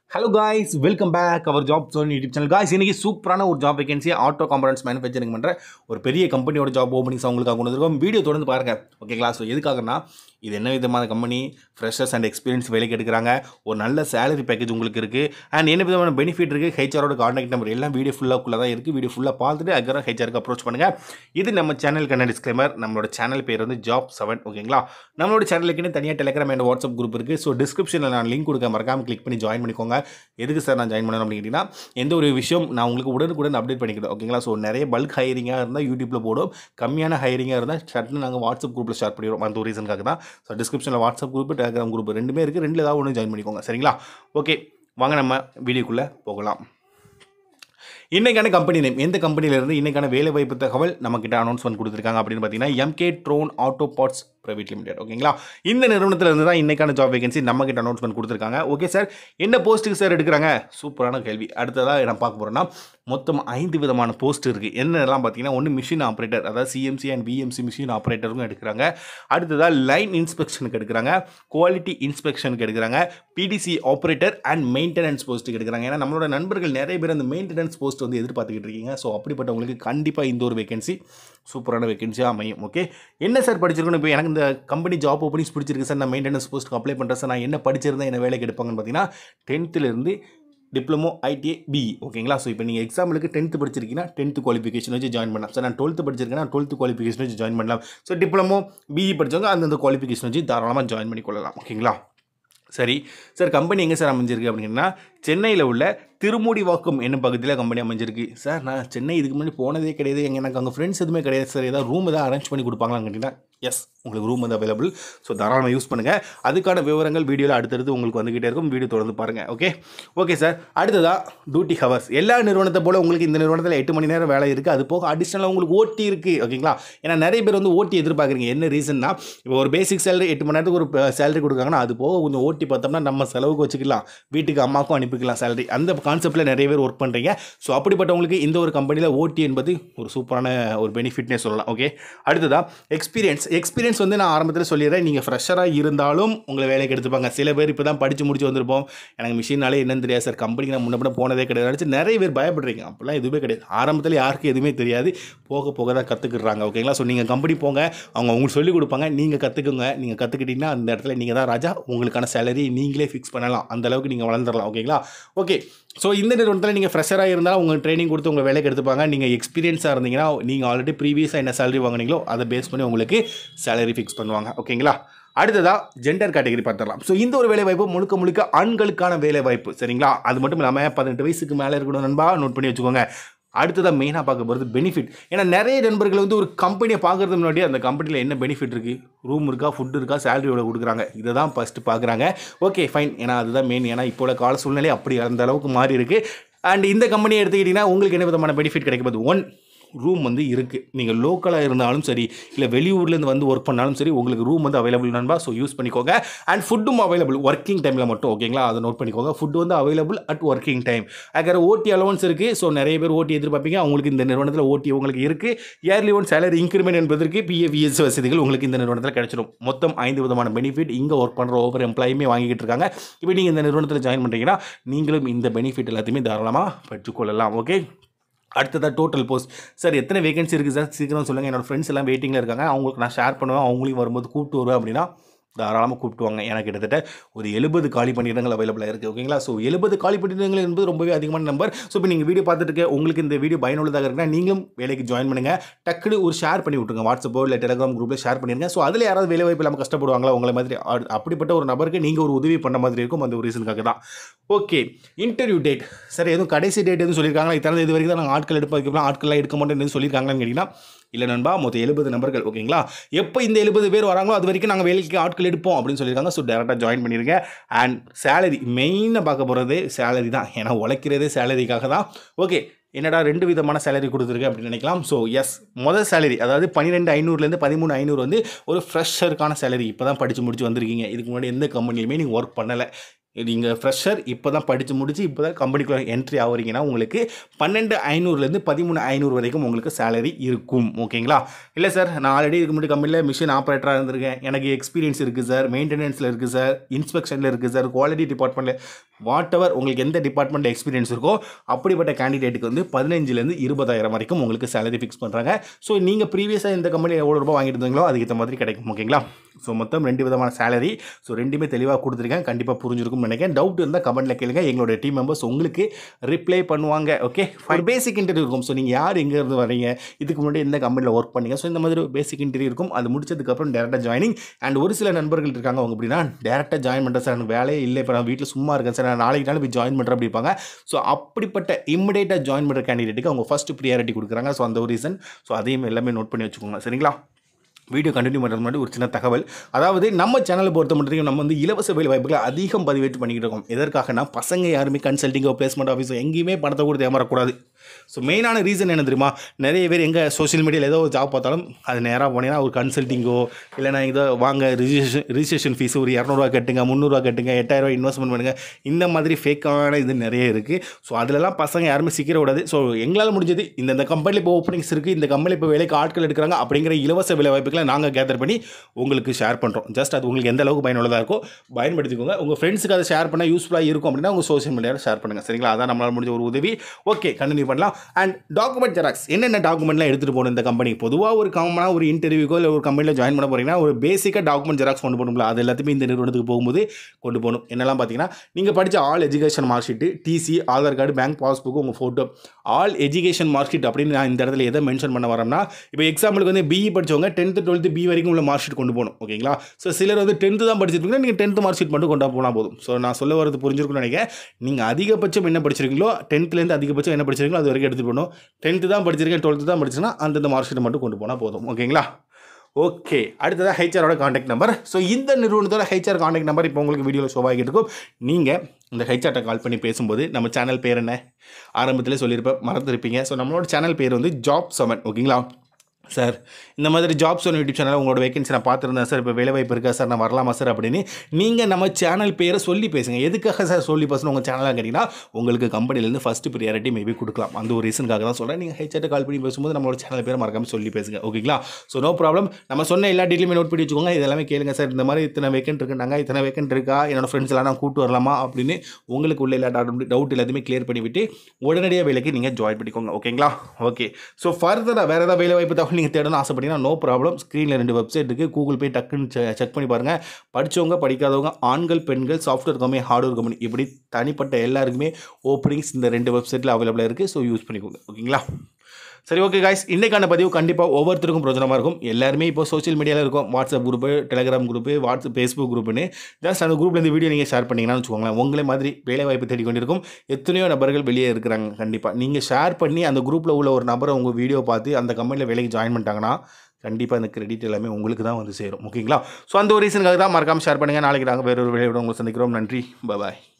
hello guys welcome back our job zone YouTube channel guys இன்னைக்கு சூப்பரான ஒரு job vacancy auto components manufacturing பண்ணுற ஒரு பெரிய கம்பெனியோட ஜாப் ஓப்பனிங்ஸ் அவங்களுக்காக கொண்டு வந்திருக்கோம் வீடியோ தொடர்ந்து பாருங்க ஓகேங்களா ஸோ எதுக்காகனா இது என்ன விதமான கம்பெனி ஃப்ரெஷர்ஸ் அண்ட் எக்ஸ்பீரியன்ஸ் வேலைக்கு எடுக்கிறாங்க ஒரு நல்ல சேலரி பேக்கேஜ் உங்களுக்கு இருக்குது அண்ட் என்ன விதமான பெனிஃபிட் இருக்குது ஹெச்ஆரோட கான்டாக்ட் நம்பர் எல்லாம் வீடியோ ஃபுல்லாக தான் இருக்குது வீடியோ ஃபுல்லாக பார்த்துட்டு அதுக்கப்புறம் ஹெச்ஆருக்கு அப்ரோச் பண்ணுங்கள் இது நம்ம சேனலுக்கான டிஸ்க்ளைமர் நம்மளோட சேனல் பேர் வந்து ஜாப் செவன் ஓகேங்களா நம்மளோட சேனலுக்குன்னு தனியாக டெலிகிராம் அண்ட் வாட்ஸ்அப் குரூப் இருக்குது ஸோ டிஸ்கிரிப்ஷனில் நான் லிங்க் கொடுக்க மறக்காமல் கிளிக் பண்ணி ஜாயின் பண்ணிக்கோங்க எதுக்கு சார் நான் ஜாயின் பண்ணணும் அப்படின்னு கேட்டிங்கன்னா எந்த ஒரு விஷயம் நான் உங்களுக்கு உடனுக்குடன் அப்டேட் பண்ணிக்கிறேன் ஓகேங்களா ஸோ நிறைய பல்க் ஹையரிங்காக இருந்தால் யூடியூப்பில் போடும் கம்மியான ஹையரிங்காக இருந்தால் சட்டுன்னு நாங்கள் வாட்ஸ்அப் குரூப்பில் ஷேர் பண்ணிடுவோம் அந்த ஒரு ரீசனுக்காக தான் ஸோ டிஸ்கிரிப்ஷனில் வாட்ஸ்அப் குரூப் டெலிகிராம் குரூப் ரெண்டுமே இருக்குது ரெண்டில் ஏதாவது ஒன்று ஜாயின் பண்ணிக்கோங்க சரிங்களா ஓகே வாங்க நம்ம வீடியோக்குள்ளே போகலாம் இன்றைக்கான கம்பெனி நேம் எந்த கம்பெனியிலேருந்து இன்றைக்கான வேலை வாய்ப்பு தகவல் நம்மக்கிட்ட அனௌன்ஸ்மெண்ட் கொடுத்துருக்காங்க அப்படின்னு பார்த்தீங்கன்னா MK drone auto parts private limited ஓகேங்களா இந்த நிறுவனத்தில் இருந்து தான் இன்றைக்கான ஜாப் வேகன்சி நம்மக்கிட்ட அனௌன்ஸ்மெண்ட் கொடுத்துருக்காங்க ஓகே சார் என்ன போஸ்ட்டுக்கு சார் எடுக்கிறாங்க சூப்பரான கேள்வி அடுத்ததாக நான் பார்க்க போகிறேன்னா மொத்தம் ஐந்து விதமான போஸ்ட் இருக்குது என்னெல்லாம் பார்த்தீங்கன்னா ஒன்று மிஷின் ஆப்ரேட்டர் அதாவது சிஎம்சி அண்ட் பிஎம்சி மிஷின் ஆப்ரேட்டருக்கும் எடுக்கிறாங்க அடுத்ததாக லைன் இன்ஸ்பெக்ஷனுக்கு எடுக்கிறாங்க குவாலிட்டி இன்ஸ்பெக்ஷனுக்கு எடுக்கிறாங்க பிடிசி ஆப்ரேட்டர் அண்ட் மெயின்டெனன்ஸ் போஸ்ட்டுக்கு எடுக்கிறாங்க ஏன்னா நம்மளோட நண்பர்கள் நிறைய பேர் அந்த மெயின்டெனன்ஸ் போஸ்ட் வந்து எதிர்பார்த்துக்கிட்டு இருக்கீங்க ஸோ அப்படிப்பட்டவங்களுக்கு கண்டிப்பாக இந்த ஒரு வேகன்சி சூப்பரான வேகன்சியாக அமையும் ஓகே என்ன சார் படிச்சிருக்கணும் இப்போ எனக்கு இந்த கம்பெனி ஜாப் ஓப்பனிங்ஸ் பிடிச்சிருக்கு சார் நான் மெயின்டெனன்ஸ் போஸ்ட்டுக்கு அப்ளை பண்ணுறேன் சார் நான் என்ன படிச்சிருந்தேன் என்ன வேலைக்கு எடுப்பாங்கன்னு பார்த்தீங்கன்னா டென்த்துலேருந்து டிப்ளமோ ஐடிஐ பிஇ ஓகேங்களா ஸோ இப்போ நீங்கள் எக்ஸாம்பிளுக்கு டென்த்து படிச்சிருக்கீங்கன்னா டென்த்து குவாலிஃபிகேஷன் வச்சு ஜாயின் பண்ணலாம் சார் நான் டுவெல்த்து படிச்சிருக்கேன்னா டுவெல்த்து குவாலிஃபிகேஷன் வச்சு ஜாயின் பண்ணலாம் ஸோ டிப்ளமோ பிஇ படித்தவங்க அந்தந்த குவாலிஃபிகேஷன் வச்சு தாராளமாக ஜாயின் பண்ணிக்கொள்ளலாம் ஓகேங்களா சரி சார் கம்பெனி எங்கே சார் அமைஞ்சிருக்கு அப்படின்னா சென்னையில் உள்ள திருமுடிவாக்கம் என்னும் பகுதியில் கம்பெனி அமைஞ்சிருக்கு சார் நான் சென்னை இதுக்கு முன்னாடி போனதே கிடையாது எங்க எனக்கு அங்கே ஃப்ரெண்ட்ஸ் எதுவுமே கிடையாது சார் ஏதாவது ரூம் ஏதாவது அரேஞ்ச் பண்ணி கொடுப்பாங்களான்னு கேட்டிங்கன்னா எஸ் உங்களுக்கு ரூம் வந்து அவைலபிள் ஸோ தாராளமாக யூஸ் பண்ணுங்கள் அதுக்கான விவரங்கள் வீடியோவில் அடுத்தடுத்து உங்களுக்கு வந்துக்கிட்டே இருக்கும் வீடியோ தொடர்ந்து பாருங்கள் ஓகே ஓகே சார் அடுத்ததாக டியூட்டி ஹவர்ஸ் எல்லா நிறுவனத்தை போல் உங்களுக்கு இந்த நிறுவனத்தில் எட்டு மணி நேரம் வேலை இருக்குது அது போக அடிஷ்னலாக உங்களுக்கு ஓட்டி இருக்குது ஓகேங்களா ஏன்னா நிறைய பேர் வந்து ஓட்டி எதிர்பார்க்குறீங்க என்ன ரீசன்னா இப்போ ஒரு பேசிக் சேலரி எட்டு மணி நேரத்துக்கு ஒரு சேலரி கொடுக்குறாங்கன்னா அது போக கொஞ்சம் ஓட்டி பார்த்தோம்னா நம்ம செலவுக்கு வச்சுக்கலாம் வீட்டுக்கு அம்மாவுக்கும் அனுப்பிக்கலாம் சேலரி அந்த கான்செப்ட்டில் நிறைய பேர் ஒர்க் பண்ணுறீங்க ஸோ அப்படிப்பட்டவங்களுக்கு இந்த ஒரு கம்பெனியில் ஓட்டி என்பது ஒரு சூப்பரான ஒரு பெனிஃபிட்னே சொல்லலாம் ஓகே அடுத்ததாக எக்ஸ்பீரியன்ஸ் எக்ஸ்பீரியன்ஸ் வந்து நான் ஆரம்பத்தில் சொல்லிடுறேன் நீங்கள் ஃப்ரெஷராக இருந்தாலும் உங்களை வேலைக்கு எடுத்துப்பாங்க சில பேர் இப்போ தான் படித்து முடிச்சு வந்திருப்போம் எனக்கு மிஷினாலே என்னன்னு தெரியாது சார் கம்பெனிக்கு நான் முன்ன போனதே கிடையாது நினச்சி நிறைய பேர் பயப்படுறீங்க அப்படிலாம் எதுவுமே கிடையாது ஆரம்பத்தில் யாருக்கும் எதுவுமே தெரியாது போக போக தான் கற்றுக்குறாங்க ஓகேங்களா ஸோ நீங்கள் கம்பெனி போங்க அவங்க உங்களுக்கு சொல்லிக் கொடுப்பாங்க நீங்கள் கற்றுக்குங்க நீங்கள் கற்றுக்கிட்டீங்கன்னா அந்த இடத்துல நீங்கள் தான் ராஜா உங்களுக்கான சேலரி நீங்களே ஃபிக்ஸ் பண்ணலாம் அந்த அளவுக்கு நீங்கள் வளர்ந்துடலாம் ஓகேங்களா ஓகே ஸோ இந்த நிறுவனத்தில் நீங்கள் ஃப்ரெஷராக இருந்தாலும் உங்களுக்கு ட்ரைனிங் கொடுத்து உங்கள் வேலைக்கு எடுத்துப்பாங்க நீங்கள் எக்ஸ்பீரியன்ஸாக இருந்தீங்கன்னா நீங்கள் ஆல்ரெடி ப்ரீவியஸாக என்ன சேலரி வாங்குனீங்களோ அதை பேஸ் பண்ணி உங்களுக்கு சேலரி ஃபிக்ஸ் பண்ணுவாங்க ஓகேங்களா அடுத்ததாக ஜெண்டர் கேட்டகரி பார்த்துடலாம் ஸோ இந்த ஒரு வேலை வாய்ப்பு முழுக்க முழுக்க ஆண்களுக்கான வேலை வாய்ப்பு சரிங்களா அது மட்டும் இல்லாமல் பதினெட்டு வயசுக்கு மேலே இருக்கணும் நண்பா நோட் பண்ணி வச்சுக்கோங்க அடுத்ததாக மெயினாக பார்க்க போகிறது பெனிஃபிட் ஏன்னா நிறைய நண்பர்கள் வந்து ஒரு கம்பெனியை பார்க்குறதுக்கு முன்னாடி அந்த கம்பெனியில் என்ன பெனிஃபிட் இருக்குது ரூம் இருக்கா ஃபுட் இருக்கா சேலரி எவ்வளோ கொடுக்குறாங்க இதை தான் ஃபஸ்ட்டு பார்க்குறாங்க ஓகே ஃபைன் ஏன்னா அதுதான் மெயின் ஏன்னா இப்போ உள்ள கால சூழ்நிலை அப்படி அந்த அளவுக்கு மாறி இருக்குது அண்ட் இந்த கம்பெனியை எடுத்துக்கிட்டிங்கன்னா உங்களுக்கு என்ன விதமான பெனிஃபிட் கிடைக்க போகுது ஒன் ரூம் வந்து இருக்குது நீங்கள் லோக்கலாக இருந்தாலும் சரி இல்லை வெளியூர்லேருந்து வந்து ஒர்க் பண்ணாலும் சரி உங்களுக்கு ரூம் வந்து அவைலபிள் நண்பா ஸோ யூஸ் பண்ணிக்கோங்க அண்ட் ஃபுட்டும் அவைலபிள் ஒர்க்கிங் டைமில் மட்டும் ஓகேங்களா அதை நோட் பண்ணிக்கோங்க ஃபுட் வந்து அவைலபிள் அட் ஒர்க்கிங் டைம் அதுக்கு ஓடி அலவன்ஸ் இருக்குது ஸோ நிறைய பேர் ஓட்டி எதிர்பார்ப்பீங்க அவங்களுக்கு இந்த நிறுவனத்தில் ஓட்டி உங்களுக்கு இருக்குது இயர்லி ஒன் சேலரி இன்க்ரிமெண்ட் என்பதற்கு பிஎஃப்இஎஸ் வசதிகள் உங்களுக்கு இந்த நிறுவனத்தில் கிடைச்சிடும் மொத்தம் ஐந்து விதமான பெனிஃபிட் இங்கே ஒர்க் பண்ணுற ஒவ்வொரு எம்ப்ளாயுமே வாங்கிக்கிட்டு இருக்காங்க இப்போ நீங்கள் இந்த நிறுவனத்தில் ஜாயின் பண்ணுறீங்கன்னா நீங்களும் இந்த பெனிஃபிட் எல்லாத்தையுமே தாராளமாக பெற்றுக்கொள்ளலாம் ஓகே அடுத்ததாக டோட்டல் போஸ்ட் சார் எத்தனை வேகன்சி இருக்குது சார் சீக்கிரம் சொல்லுங்கள் என்னோடய ஃப்ரெண்ட்ஸ் எல்லாம் வெயிட்டிங்கில் இருக்காங்க அவங்களுக்கு நான் ஷேர் பண்ணுவேன் அவங்களையும் வரும்போது கூப்பிட்டு வருவேன் அப்படின்னா தாராளமாக கூப்பிட்டுவாங்க எனக்கு கிட்டத்தட்ட ஒரு எழுபது காலி பணியிடங்கள் அவைலபிளாக இருக்குது ஓகேங்களா ஸோ எழுபது காலி பணியிடங்கள் என்பது ரொம்பவே அதிகமான நம்பர் ஸோ இப்போ நீங்கள் வீடியோ பார்த்துட்டு இருக்க உங்களுக்கு இந்த வீடியோ பயனுள்ளதாக இருக்குன்னா நீங்களும் வேலைக்கு ஜாயின் பண்ணுங்கள் டக்குனு ஒரு ஷேர் பண்ணி விட்டுருங்க வாட்ஸ்அப்போ இல்லை டெலிகிராம் குரூப்பில் ஷேர் பண்ணிருங்க ஸோ அதில் யாராவது வேலை வாய்ப்பு இல்லாமல் கஷ்டப்படுவாங்களா உங்களை மாதிரி அ- அப்படிப்பட்ட ஒரு நபருக்கு நீங்கள் ஒரு உதவி பண்ண மாதிரி இருக்கும் அந்த ஒரு ரீசனுக்காக தான் ஓகே இன்டர்வியூ டேட் சார் எதுவும் கடைசி டேட் எதுவும் சொல்லியிருக்காங்களா இத்தனை இது வரைக்கும் தான் நாங்கள் ஆட்கள் எடுப்பதுக்கு ஆட்கள்லாம் எடுக்க மாட்டேன்னு எதுவும் சொல்லியிருக்காங்களான்னு கேட்டிங்கன்னா இல்லை நண்பா மொத்தம் எழுபது நபர்கள் ஓகேங்களா எப்போ இந்த எழுபது பேர் வராங்களோ அது வரைக்கும் நாங்கள் வேலைக்கு ஆட்கள் எடுப்போம் அப்படின்னு சொல்லியிருக்காங்க ஸோ டேரெக்டாக ஜாயின் பண்ணிருங்க அண்ட் சேலரி மெயினாக பார்க்க போகிறது சேலரி தான் ஏன்னா உழைக்கிறதே சேலரிக்காக தான் ஓகே என்னடா ரெண்டு விதமான சேலரி கொடுத்துருக்கு அப்படின்னு நினைக்கலாம் ஸோ எஸ் முதல் சேலரி அதாவது பன்னிரெண்டு ஐநூறுலேருந்து பதிமூணு ஐநூறு வந்து ஒரு ஃப்ரெஷருக்கான சேலரி இப்போ தான் படித்து முடிச்சு வந்திருக்கீங்க இதுக்கு முன்னாடி எந்த கம்பெனிலுமே நீங்கள் ஒர்க் பண்ணலை நீங்கள் ஃப்ரெஷர் இப்போ தான் படித்து முடிச்சு இப்போ தான் கம்பெனிக்குள்ளே என்ட்ரி ஆகுறீங்கன்னா உங்களுக்கு பன்னெண்டு ஐநூறுலேருந்து பதிமூணு ஐநூறு வரைக்கும் உங்களுக்கு சேலரி இருக்கும் ஓகேங்களா இல்லை சார் நான் ஆல்ரெடி இதுக்கு முன்னாடி கம்பெனியில் மிஷின் ஆப்ரேட்டராக இருந்திருக்கேன் எனக்கு எக்ஸ்பீரியன்ஸ் இருக்குது சார் மெயின்டெனன்ஸில் இருக்குது சார் இன்ஸ்பெக்ஷனில் இருக்குது சார் குவாலிட்டி டிபார்ட்மெண்ட்டில் வாட் எவர் உங்களுக்கு எந்த டிபார்ட்மெண்ட்டில் எக்ஸ்பீரியன்ஸ் இருக்கோ அப்படிப்பட்ட கேண்டிடேட்டுக்கு வந்து பதினஞ்சுலேருந்து இருபதாயிரம் வரைக்கும் உங்களுக்கு சேலரி ஃபிக்ஸ் பண்ணுறாங்க ஸோ நீங்கள் ப்ரீவியஸாக இந்த கம்பெனியில் எவ்வளோ ரூபாய் வாங்கிட்டு இருந்தீங்களோ அதுக்கேற்ற மாதிரி கிடைக்கும் ஓகேங்களா ஸோ மொத்தம் ரெண்டு விதமான சேலரி ஸோ ரெண்டுமே தெளிவாக கொடுத்துருக்கேன் கண்டிப்பாக புரிஞ்சிருக்கும்னு நினைக்கிறேன் டவுட் இருந்தால் கமெண்ட்டில் கேளுங்க எங்களோட டீம் மெம்பர்ஸ் உங்களுக்கு ரிப்ளை பண்ணுவாங்க ஓகே ஒரு பேசிக் இன்டர்வியூ இருக்கும் ஸோ நீங்கள் யார் எங்கேருந்து வரீங்க இதுக்கு முன்னாடி எந்த கம்பெனியில் ஒர்க் பண்ணீங்க ஸோ இந்த மாதிரி பேசிக் இன்டர்வியூ இருக்கும் அது முடிச்சதுக்கப்புறம் டேரெக்டாக ஜாயினிங் அண்ட் ஒரு சில நண்பர்கள் இருக்காங்க அவங்க அப்படின்னா டேரெக்டாக ஜாயின் பண்ணுறேன் சார் எனக்கு வேலையே இல்லை இப்போ நான் வீட்டில் சும்மா இருக்கேன் சார் நான் நாளைக்கு நாள் போய் ஜாயின் பண்ணுறேன் அப்படிப்பாங்க ஸோ அப்படிப்பட்ட இம்மிடியேட்டாக ஜாயின் பண்ணுற கேண்டிடேட்டுக்கு அவங்க ஃபஸ்ட்டு ப்ரியாரிட்டி கொடுக்குறாங்க ஸோ அந்த ஒரு ரீசன் ஸோ அதையும் எல்லாமே நோட் பண்ணி வச்சுக்கோங்க சரிங்களா வீடியோ கண்டினியூ பண்ணுறது முன்னாடி ஒரு சின்ன தகவல் அதாவது நம்ம சேனலை பொறுத்த மட்டும் நம்ம வந்து இலவச வேலை வாய்ப்புகளை அதிகம் பதிவேற்று பண்ணிக்கிட்டு இருக்கோம் எதற்காகனா பசங்க யாருமே கன்சல்டிங்கோ பிளேஸ்மெண்ட் ஆஃபீஸோ எங்கேயுமே பணத்தை கொடுத்து ஏமாறக்கூடாது ஸோ மெயினான ரீசன் என்ன தெரியுமா நிறைய பேர் எங்கே சோஷியல் மீடியாவில் ஏதோ ஒரு ஜாப் பார்த்தாலும் அது நேராக போனீங்கன்னா ஒரு கன்சல்டிங்கோ இல்லைனா இதோ வாங்க ரிஜிஸ்ட்ரேஷன் ரிஜிஸ்ட்ரேஷன் ஃபீஸ் ஒரு இரநூறுவா கட்டுங்க முந்நூறுரூவா கட்டுங்க எட்டாயிரரூவா இன்வெஸ்ட்மெண்ட் பண்ணுங்கள் இந்த மாதிரி ஃபேக்கான இது நிறைய இருக்குது ஸோ அதிலலாம் பசங்க யாருமே சிக்கிற விடாது ஸோ எங்களால் முடிஞ்சது இந்த இந்த கம்பெனியில் இப்போ ஓப்பனிங்ஸ் இருக்குது இந்த கம்பெனி இப்போ வேலைக்கு ஆட்கள் எடுக்கிறாங்க அப்படிங்கிற இலவச வேலை வாய்ப்புகளை நாங்கள் கேதர் பண்ணி உங்களுக்கு ஷேர் பண்ணுறோம் ஜஸ்ட் அது உங்களுக்கு எந்த அளவுக்கு பயனுள்ளதாக இருக்கோ பயன்படுத்திக்கோங்க உங்கள் ஃப்ரெண்ட்ஸுக்கு அதை ஷேர் பண்ணால் யூஸ்ஃபுல்லாக இருக்கும் அப்படின்னா உங்கள் சோஷியல் மீடியாவில் ஷேர் பண்ணுங்கள் சரிங்களா அதான் நம்மளால் முடிஞ்ச ஒரு உதவி ஓகே கண்டினியூ பண்ணலாம் அண்ட் டாக்குமெண்ட் ஜெராக்ஸ் என்னென்ன டாக்குமெண்ட்லாம் எடுத்துகிட்டு போகணும் இந்த கம்பெனி பொதுவாக ஒரு காமனாக ஒரு இன்டர்வியூக்கோ இல்லை ஒரு கம்பெனியில் ஜாயின் பண்ண போகிறீங்கன்னா ஒரு பேசிக்காக டாக்குமெண்ட் ஜெராக்ஸ் கொண்டு போகணும்ல அது எல்லாத்தையுமே இந்த நிறுவனத்துக்கு போகும்போது கொண்டு போகணும் என்னெல்லாம் பார்த்தீங்கன்னா நீங்கள் படித்த all education mark sheet TC Aadhaar card bank passbook உங்கள் photo all education mark sheet அப்படின்னு நான் இந்த இடத்துல எதை மென்ஷன் பண்ண வரேன்னா இப்போ எக்ஸாம்பிளுக்கு வந்து பிஇ படிச்சவங்க டென்த்து டுவெல்த்து பி வரைக்கும் உள்ள மார்க் ஷீட் கொண்டு போகணும் ஓகேங்களா ஸோ சிலர் வந்து டென்த்து தான் படிச்சிருக்கீங்கன்னா நீங்கள் டென்த்து மார்க் ஷீட் மட்டும் கொண்டா போனால் போதும் ஸோ நான் சொல்ல வரது புரிஞ்சிருக்கும்னு நினைக்கிறேன் நீங்கள் அதிகபட்சம் என்ன படிச்சிருக்கீங்களோ டென்த்லேருந்து அதிகபட்சம் என்ன படிச்சிருக்கீங்களோ அது வரைக்கும் எடுத்துகிட்டு போகணும் டென்த்து தான் படிச்சிருக்கேன் டுவெல்த்து தான் படிச்சுன்னா அந்தந்த மார்க் ஷீட் மட்டும் கொண்டு போனால் போதும் ஓகேங்களா ஓகே அடுத்ததாக ஹெச்ஆரோட காண்டாக்ட் நம்பர் ஸோ இந்த நிறுவனத்தோட ஹெச்ஆர் காண்டாக்ட் நம்பர் இப்போ உங்களுக்கு வீடியோவில் ஷோ ஆகிட்டு இருக்கும் நீங்கள் இந்த ஹெச்ஆர்ட்டை கால் பண்ணி பேசும்போது நம்ம சேனல் பேர் என்ன ஆரம்பத்தில் சொல்லியிருப்பேன் மறந்துருப்பீங்க ஸோ நம்மளோட சேனல் பேர் வந்து ஜாப் செவன் ஓகேங்களா சார் இந்த மாதிரி ஜாப்ஸ் ஒன் யூடியூப் சேனல் உங்களோட வேகன்சி நான் பார்த்துருந்தேன் சார் இப்போ வேலை வாய்ப்பு இருக்கா சார் நான் வரலாமா சார் அப்படின்னு நீங்கள் நம்ம சேனல் பேரை சொல்லி பேசுங்க எதுக்காக சார் சொல்லி பேசணும் உங்கள் சேனலாக கேட்டிங்கன்னா உங்களுக்கு கம்பெனிலேருந்து ஃபஸ்ட்டு ப்ரியாரிட்டி மேபி கொடுக்கலாம் அந்த ஒரு ரீசனுக்காக தான் சொல்கிறேன் நீங்கள் ஹெச்ஆர்ட்ட கால் பண்ணி பேசும்போது நம்மளோட சேனல் பேரை மறக்காமல் சொல்லி பேசுங்க ஓகேங்களா ஸோ நோ ப்ராப்ளம் நம்ம சொன்ன எல்லா டீட்டெயிலுமே நோட் பண்ணி வச்சுக்கோங்க இதெல்லாமே கேளுங்க சார் இந்த மாதிரி இத்தனை வேக்கன்ட் இருக்குன்னாங்க இத்தனை வேக்கன்ட் இருக்கா என்னோட ஃப்ரெண்ட்ஸ் எல்லாம் நான் கூட்டு வரலாமா அப்படின்னு உங்களுக்கு உள்ள எல்லா டவுட் எல்லாத்தையுமே கிளியர் பண்ணிவிட்டு உடனடியாக வேலைக்கு நீங்கள் ஜாயின் பண்ணிக்கோங்க ஓகேங்களா ஓகே ஸோ ஃபர்தராக வேறு ஏதாவது வேலை வாய்ப்பு தகவல் நீங்கள் தேடணும் ஆசைப்பட்டீங்கன்னா நோ ப்ராப்ளம் ஸ்க்ரீனில் ரெண்டு வெப்சைட் இருக்குது கூகுள் போய் டக்குன்னு செக் பண்ணி பாருங்கள் படித்தவங்க படிக்காதவங்க ஆண்கள் பெண்கள் சாஃப்ட்வேர் கம்பெனி ஹார்ட்வேர் கம்பெனி இப்படி தனிப்பட்ட எல்லாருக்குமே ஓப்பனிங்ஸ் இந்த ரெண்டு வெப்சைட்டில் அவைலபிளாக இருக்குது ஸோ யூஸ் பண்ணிக்கோங்க ஓகேங்களா சரி ஓகே காய்ஸ் இன்றைக்கான பதிவு கண்டிப்பாக ஒவ்வொருத்தருக்கும் பிரோஜனமாக இருக்கும் எல்லாருமே இப்போ சோஷியல் மீடியாவில் இருக்கும் WhatsApp group Telegram group WhatsApp Facebook குரூப்புன்னு ஜஸ்ட் அந்த குரூப்பில் இந்த வீடியோ நீங்கள் ஷேர் பண்ணிங்கன்னு வச்சுக்கோங்களேன் உங்களே மாதிரி வேலை வாய்ப்பு தேடி கொண்டிருக்கும் எத்தனையோ நபர்கள் வெளியே இருக்கிறாங்க கண்டிப்பாக நீங்கள் ஷேர் பண்ணி அந்த குரூப்பில் உள்ள ஒரு நபரை உங்கள் வீடியோ பார்த்து அந்த கம்பெனியில் வேலைக்கு ஜாயின் பண்ணிட்டாங்கன்னா கண்டிப்பாக இந்த கிரெடிட் எல்லாமே உங்களுக்கு தான் வந்து சேரும் ஓகேங்களா ஸோ அந்த ஒரு ரீசனுக்காக தான் மறக்காமல் ஷேர் பண்ணுங்கள் நாளைக்கு நாங்கள் வேறு ஒரு வேலையோட உங்களை சந்திக்கிறோம் நன்றி பாய்